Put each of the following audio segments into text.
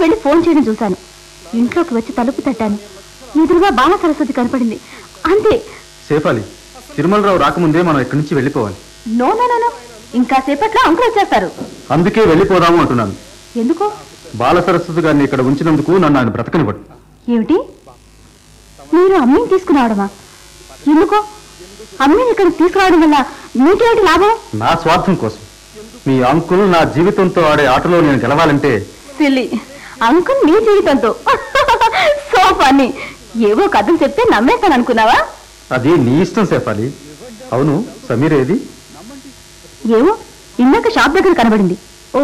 వెళ్ళి ఫోన్ చేయడం చూశాను ఇంట్లోకి వచ్చి తలుపు తట్టాను ఎదురుగా బాల సరస్వతి కనపడింది అంతే సేఫాలి తిరుమలరావు రాకముందే మనం ఇక్కడి నుంచి వెళ్ళిపోవాలి నో నో నో, నో ఇంకా సేపట్లో అంకుల్ వచ్చేస్తారు అందుకే వెళ్ళిపోదాము అంటున్నాను ఎందుకు బాల సరస్వతి గారిని ఇక్కడ ఉంచినందుకు నన్ను ఆయన బ్రతకనివ్వడు ఏమిటి మీరు అమ్మిని తీసుకురావడమా ఎందుకు అమ్మిని ఇక్కడికి తీసుకురావడం వల్ల మీకేమిటి లాభం నా స్వార్థం కోసం మీ అంకుల్ నా జీవితంతో ఆడే ఆటలో నేను గెలవాలంటే సిల్లి అంకుల్ నీ జీవితంతో సో ఫన్నీ ఏవో కథలు చెప్తే నమ్మేస్తాను అనుకున్నావా అది నీ ఇష్టం సేఫాలి అవును సమీర్ ఏది ఏవో ఇందాక షాప్ దగ్గర కనబడింది ఓ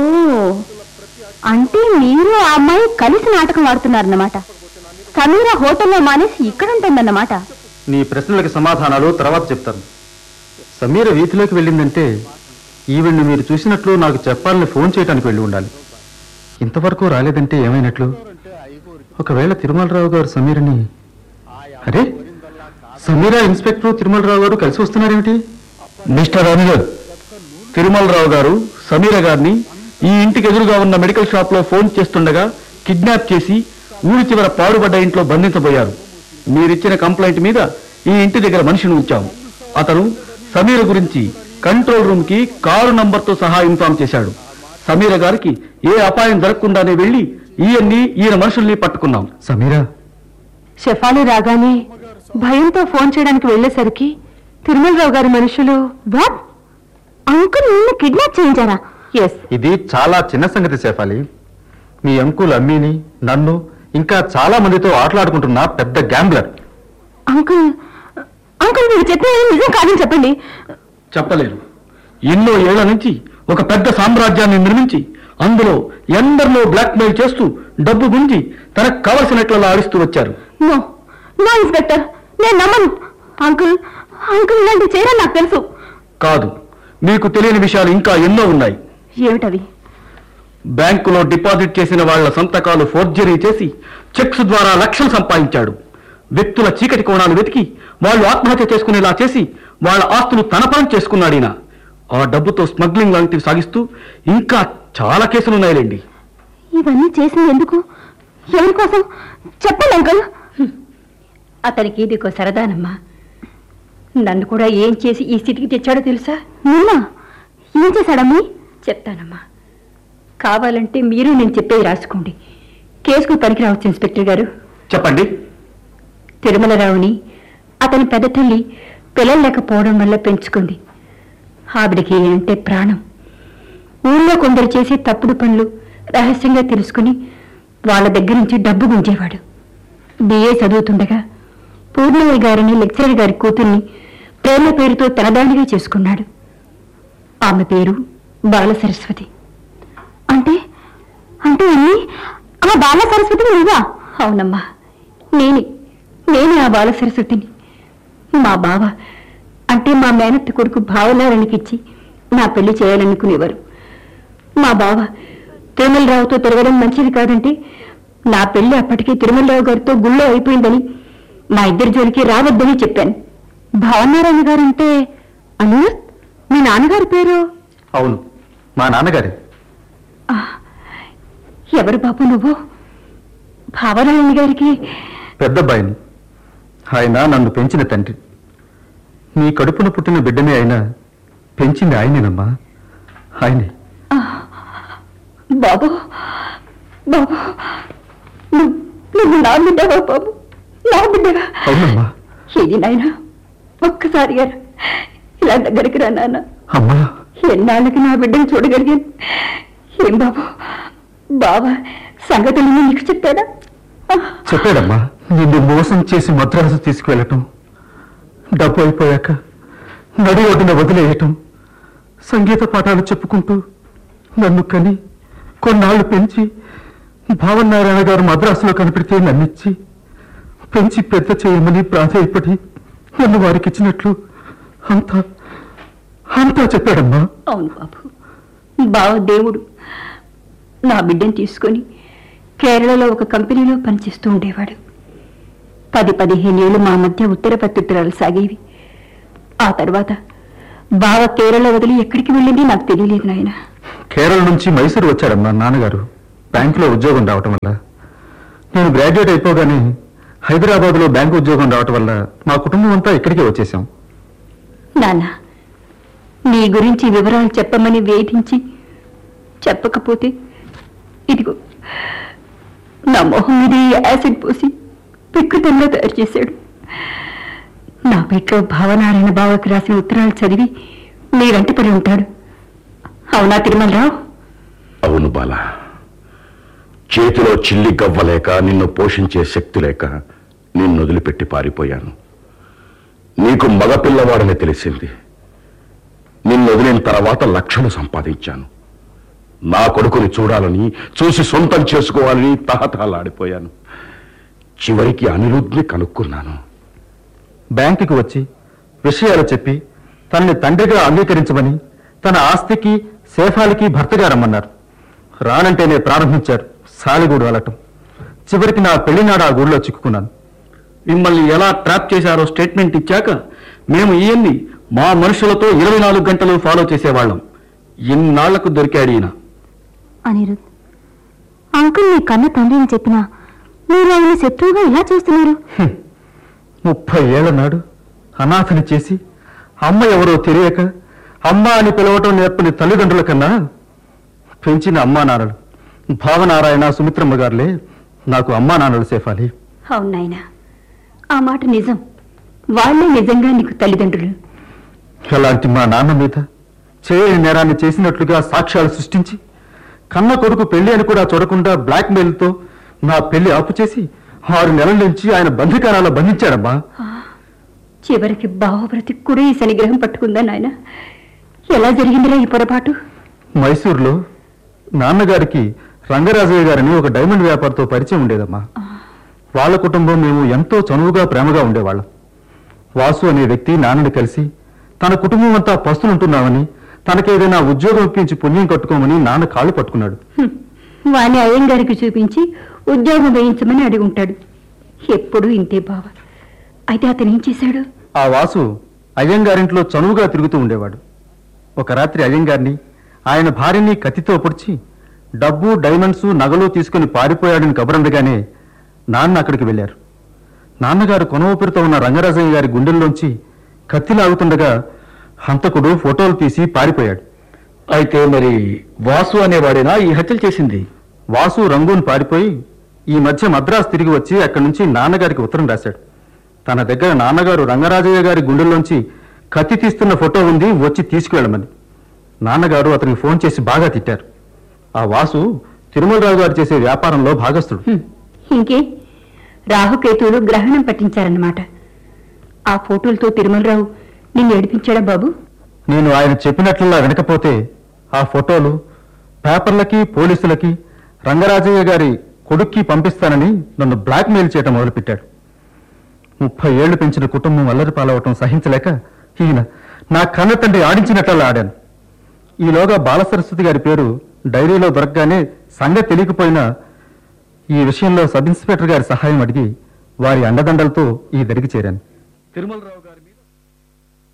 అంటే మీరు ఆ అమ్మాయి కలిసి నాటకం ఆడుతున్నారన్నమాట సమీర హోటల్లో మానేసి ఇక్కడ ఉంటుందన్నమాట నీ ప్రశ్నలకు సమాధానాలు తర్వాత చెప్తాను సమీర వీధిలోకి వెళ్ళిందంటే ఈవిడ్ని మీరు చూసినట్లు నాకు చెప్పాలని ఫోన్ చేయడానికి వెళ్ళి ఉండాలి ఇంతవరకు రాలేదంటే ఏమైనట్లు ఒకవేళ తిరుమలరావు గారు సమీరని అరే సమీర ఇన్స్పెక్టర్ తిరుమలరావు గారు కలిసి వస్తున్నారేమిటి మిస్టర్ అనిరుద్ తిరుమలరావు గారు సమీర గారిని ఈ ఇంటికి ఎదురుగా ఉన్న మెడికల్ షాప్ లో ఫోన్ చేస్తుండగా కిడ్నాప్ చేసి ఊరి చివర పాడుబడ్డ ఇంట్లో బంధించబోయారు మీరిచ్చిన కంప్లైంట్ మీద ఈ ఇంటి దగ్గర మనిషిని ఉంచాము అతను సమీర గురించి కంట్రోల్ రూమ్ కి కారు నంబర్తో సహా ఇన్ఫార్మ్ చేశాడు సమీర గారికి ఏ అపాయం జరగకుండానే వెళ్లి ఈయన్ని ఈయన మనుషుల్ని పట్టుకున్నాం సమీరా షెఫాలి రాగానే భయంతో ఫోన్ చేయడానికి వెళ్ళేసరికి తిరుమలరావు గారి మనుషులు వాట్ అంకుల్ నిన్ను కిడ్నాప్ చేయించారా ఎస్ ఇది చాలా చిన్న సంగతి సేఫాలి మీ అంకుల్ అమ్మీని నన్ను ఇంకా చాలా మందితో ఆటలాడుకుంటున్న పెద్ద గ్యాంబ్లర్ అంకుల్ అంకుల్ మీరు చెప్పేది నిజం కాదని చెప్పండి చెప్పలేరు ఎన్నో ఏళ్ల నుంచి ఒక పెద్ద సామ్రాజ్యాన్ని నిర్మించి అందులో ఎందరినో బ్లాక్మెయిల్ చేస్తూ డబ్బు గుంజి తనకు కావలసినట్లలో ఆడిస్తూ వచ్చారు నో నో ఇన్స్పెక్టర్ నేను నమ్మను అంకుల్ అంకుల్ ఇలాంటి చేయరని నాకు తెలుసు కాదు మీకు తెలియని విషయాలు ఇంకా ఎన్నో ఉన్నాయి ఏమిటవి బ్యాంకులో డిపాజిట్ చేసిన వాళ్ళ సంతకాలు ఫోర్జరీ చేసి చెక్స్ ద్వారా లక్షలు సంపాదించాడు వ్యక్తుల చీకటి కోణాలు వెతికి వాళ్ళు ఆత్మహత్య చేసుకునేలా చేసి వాళ్ళ ఆస్తులు తన పరం చేసుకున్నాడు ఈయన ఆ డబ్బుతో స్మగ్లింగ్ లాంటివి సాగిస్తూ ఇంకా చాలా కేసులున్నాయిలేండి ఇవన్నీ చేసింది ఎందుకు ఎవరి కోసం చెప్పండి అంకుల్ అతనికి ఇదిగో సరదానమ్మా నన్ను కూడా ఏం చేసి ఈ స్థితికి తెచ్చాడో తెలుసా నిన్న ఏం చేశాడమ్మీ చెప్తానమ్మా కావాలంటే మీరు నేను చెప్పేది రాసుకోండి కేసుకు పనికి రావచ్చు ఇన్స్పెక్టర్ గారు చెప్పండి తిరుమలరావుని అతని పెద్ద తల్లి పిల్లలు లేకపోవడం వల్ల పెంచుకుంది ఆవిడికి అంటే ప్రాణం ఊళ్ళో కొందరు చేసే తప్పుడు పనులు రహస్యంగా తెలుసుకుని వాళ్ళ దగ్గర నుంచి డబ్బు గుంజేవాడు బిఏ చదువుతుండగా పూర్ణయ్య గారిని లెక్చరర్ గారి కూతుర్ని ప్రేమ పేరుతో తనదానిగా చేసుకున్నాడు ఆమె పేరు బాల సరస్వతి అంటే అంటే అన్ని ఆ బాల సరస్వతి నువ్వా అవునమ్మా నేనే నేనే ఆ బాల సరస్వతిని మా బావ అంటే మా మేనత్త కొడుకు భావనారాయణకిచ్చి నా పెళ్లి చేయాలనుకునేవారు మా బావ తిరుమలరావుతో తిరగడం మంచిది కాదంటే నా పెళ్లి అప్పటికే తిరుమలరావు గారితో గుళ్ళో అయిపోయిందని మా ఇద్దరి జోలికి రావద్దని చెప్పాను భావనారాయణ గారు అంటే అనిరుద్ మీ నాన్నగారి పేరు అవును మా నాన్నగారి ఎవరు బాబు నువ్వు భావనారాయణ గారికి పెద్దబ్బాయిని ఆయన నన్ను పెంచిన తండ్రి నీ కడుపున పుట్టిన బిడ్డనే అయినా పెంచింది ఆయనేనమ్మా ఆయనే బాబు బాబు నువ్వు నువ్వు నా బిడ్డవా బాబు నా బిడ్డవా అవునమ్మా ఇది నాయన ఒక్కసారి గారు ఇలా దగ్గరికి రా నాన్న అమ్మా ఎన్నాళ్ళకి నా బిడ్డను చూడగలిగాను ఏం బాబు బావా సంగతులు నీకు చెప్తాడా చెప్పాడమ్మా నిన్ను మోసం చేసి మద్రాసు తీసుకువెళ్ళటం డబ్బు అయిపోయాక నడి ఒడ్డున వదిలేయటం సంగీత పాఠాలు చెప్పుకుంటూ నన్ను కని కొన్నాళ్ళు పెంచి భావనారాయణ గారు మద్రాసులో కనిపెడితే నన్నిచ్చి పెంచి పెద్ద చేయమని ప్రాధేయపడి నన్ను వారికి ఇచ్చినట్లు అంతా అంతా చెప్పాడమ్మా అవును బాబు బావ దేవుడు నా బిడ్డను తీసుకొని కేరళలో ఒక కంపెనీలో పనిచేస్తూ ఉండేవాడు పది పదిహేను ఏళ్ళు మా మధ్య ఉత్తర ప్రత్యుత్తరాలు సాగేవి ఆ తర్వాత బావ కేరళ వదిలి ఎక్కడికి వెళ్ళింది నాకు తెలియలేదు నాయన కేరళ నుంచి మైసూరు వచ్చాడమ్మా నాన్నగారు బ్యాంకులో ఉద్యోగం రావటం వల్ల నేను గ్రాడ్యుయేట్ అయిపోగానే హైదరాబాద్లో బ్యాంకు ఉద్యోగం రావటం వల్ల మా కుటుంబం అంతా ఇక్కడికే వచ్చేసాం నాన్న నీ గురించి వివరాలు చెప్పమని వేధించి చెప్పకపోతే ఇదిగో నా మొహం మీద ఈ యాసిడ్ పోసి పిక్కుతంగా తయారు చేశాడు నా పెట్లో భావనారాయణ బావకి రాసిన ఉత్తరాలు చదివి నీ వెంట పడి ఉంటాడు అవునా తిరుమలరావు అవును బాల చేతిలో చిల్లి గవ్వలేక నిన్ను పోషించే శక్తి లేక నిన్ను వదిలిపెట్టి పారిపోయాను నీకు మగపిల్లవాడని తెలిసింది నిన్ను వదిలిన తర్వాత లక్షలు సంపాదించాను నా కొడుకుని చూడాలని చూసి సొంతం చేసుకోవాలని తహతహలాడిపోయాను చివరికి అనిరుద్ధిని కనుక్కున్నాను బ్యాంకుకి వచ్చి విషయాలు చెప్పి తనని తండ్రిగా అంగీకరించమని తన ఆస్తికి సేఫాలకి భర్తగా రమ్మన్నారు రానంటేనే ప్రారంభించారు సాలిగూడు అలటం చివరికి నా పెళ్లినాడు ఆ గూడులో చిక్కుకున్నాను మిమ్మల్ని ఎలా ట్రాప్ చేశారో స్టేట్మెంట్ ఇచ్చాక మేము ఈయన్ని మా మనుషులతో ఇరవై నాలుగు గంటలు ఫాలో చేసేవాళ్ళం ఇన్నాళ్లకు దొరికాడు ఈయన అనిరుద్ అంకుల్ నీ కన్న తండ్రి అని చెప్పినా మీరు ఆయన శత్రువుగా ఇలా చేస్తున్నారు ముప్పై ఏళ్ల నాడు అనాథని చేసి అమ్మ ఎవరో తెలియక అమ్మ అని పిలవటం నేర్పని తల్లిదండ్రుల కన్నా పెంచిన అమ్మా నాన్నలు భావనారాయణ సుమిత్రమ్మ గారులే నాకు అమ్మా నాన్నలు సేఫాలి అవును నాయనా ఆ మాట నిజం వాళ్ళే నిజంగా నీకు తల్లిదండ్రులు అలాంటి మా నాన్న మీద చేయని నేరాన్ని చేసినట్లుగా సాక్ష్యాలు సృష్టించి కన్న కొడుకు పెళ్లి అని కూడా చూడకుండా బ్లాక్ మెయిల్తో నా పెళ్లి ఆపు చేసి ఆరు నెలల నుంచి ఆయన బంధికారాల్లో బంధించాడమ్మా చివరికి బావవ్రతి కూడా ఈ శనిగ్రహం పట్టుకుందా నాయన ఎలా జరిగిందిరా ఈ పొరపాటు మైసూరులో నాన్నగారికి రంగరాజయ్య గారని ఒక డైమండ్ వ్యాపారితో పరిచయం ఉండేదమ్మా వాళ్ళ కుటుంబం మేము ఎంతో చనువుగా ప్రేమగా ఉండేవాళ్ళం వాసు అనే వ్యక్తి నాన్నని కలిసి తన కుటుంబం అంతా పస్తులుంటున్నామని తనకేదైనా ఉద్యోగం ఇప్పించి పుణ్యం కట్టుకోమని నాన్న కాళ్ళు పట్టుకున్నాడు హ్మ్. వాణ్ణి అయ్యంగారికి చూపించి ఉద్యోగం వేయించమని అడిగి ఉంటాడు ఎప్పుడు ఇంతే బావ అయితే అతను ఏం చేశాడు ఆ వాసు అయ్యంగారింట్లో చనువుగా తిరుగుతూ ఉండేవాడు ఒక రాత్రి అయ్యంగారిని ఆయన భార్యని కత్తితో పొడిచి డబ్బు డైమండ్స్ నగలు తీసుకుని పారిపోయాడని కబురండగానే నాన్న అక్కడికి వెళ్ళారు నాన్నగారు కొన ఊపిరితో ఉన్న రంగరాజయ్య గారి గుండెల్లోంచి కత్తి లాగుతుండగా హంతకుడు ఫోటోలు తీసి పారిపోయాడు అయితే మరి వాసు అనేవాడేనా ఈ హత్యలు చేసింది వాసు రంగూన్ పారిపోయి ఈ మధ్య మద్రాసు తిరిగి వచ్చి అక్కడి నుంచి నాన్నగారికి ఉత్తరం రాశాడు తన దగ్గర నాన్నగారు రంగరాజయ్య గారి గుండెల్లోంచి కత్తి తీస్తున్న ఫోటో ఉంది వచ్చి తీసుకువెళ్ళమని నాన్నగారు అతనికి ఫోన్ చేసి బాగా తిట్టారు ఆ వాసు తిరుమలరావు గారు చేసే వ్యాపారంలో భాగస్థుడు హ్మ్. ఇంకే రాహుకేతువులు గ్రహణం పట్టించారన్నమాట ఆ ఫోటోలతో తిరుమలరావు నిన్ను ఏడిపించాడా బాబు నేను ఆయన చెప్పినట్లుగా వినకపోతే ఆ ఫోటోలు పేపర్లకి పోలీసులకి రంగరాజయ్య గారి కొడుక్కి పంపిస్తానని నన్ను బ్లాక్మెయిల్ చేయటం మొదలుపెట్టాడు ముప్పై ఏళ్లు పెంచిన కుటుంబం అల్లరి పాలవటం సహించలేక ఈయన నా కన్న తండ్రి ఆడించినట్లా ఆడాను ఈలోగా బాలసరస్వతి గారి పేరు డైరీలో దొరకగానే సంగతి తెలియకపోయినా ఈ విషయంలో సబ్ ఇన్స్పెక్టర్ గారి సహాయం అడిగి వారి అండదండలతో ఈ దరికి చేరాను తిరుమలరావు గారు